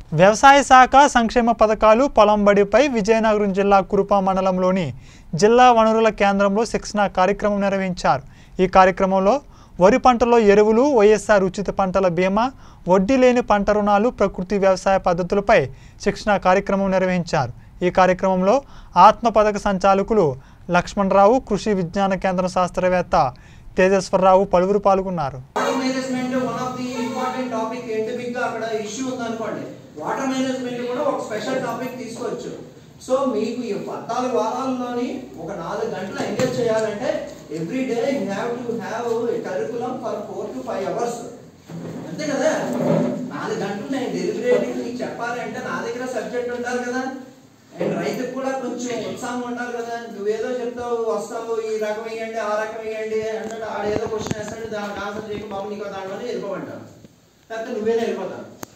వ్యవసాయ శాఖ సంక్షేమ పథకాలు పొలం బడిపై విజయనగరం జిల్లా కురుప మండలంలోని జిల్లా వనరుల కేంద్రంలో శిక్షణ కార్యక్రమం నిర్వహించారు ఈ కార్యక్రమంలో వరి పంటలో ఎరువులు వైఎస్ఆర్ ఉచిత పంటల బీమా వడ్డీ లేని పంట రుణాలు ప్రకృతి వ్యవసాయ పద్ధతులపై శిక్షణ కార్యక్రమం నిర్వహించారు ఈ కార్యక్రమంలో ఆత్మ పథక సంచాలకులు లక్ష్మణరావు కృషి విజ్ఞాన కేంద్రం శాస్త్రవేత్త తేజేశ్వరరావు పలువురు పాల్గొన్నారు water management one of the important topic ఏంటి బిగ్ గా అక్కడ ఇష్యూ ఉందనుకోండి వాటర్ మేనేజ్మెంట్ కూడా ఒక స్పెషల్ టాపిక్ తీసుకోవచ్చు సో మీకు ఈ పద్నాలుగు వారాల్లోని ఒక నాలుగు గంటలు ఎంగేజ్ చేయాలంటే every day you have to have curriculum for four to five hours అంతే కదా నాలుగు గంటలు నేను డెలిబరేటివ్ నీకు చెప్పాలంటే నా దగ్గర సబ్జెక్ట్ ఉండాలి కదా అండ్ రైతుకు కూడా కొంచెం ఉత్సాహం ఉండాలి కదా నువ్వేదో చెప్తావు వస్తావు ఈ రకం వేయండి ఆ రకం వేయండి అంటే ఆడేదో క్వశ్చన్ వేస్తాడు దానికి ఆన్సర్ చేయక బాబు నీకు దాంట్లోనే వెళ్ళిపోమంటావు లేకపోతే నువ్వేనే వెళ్ళిపోతావు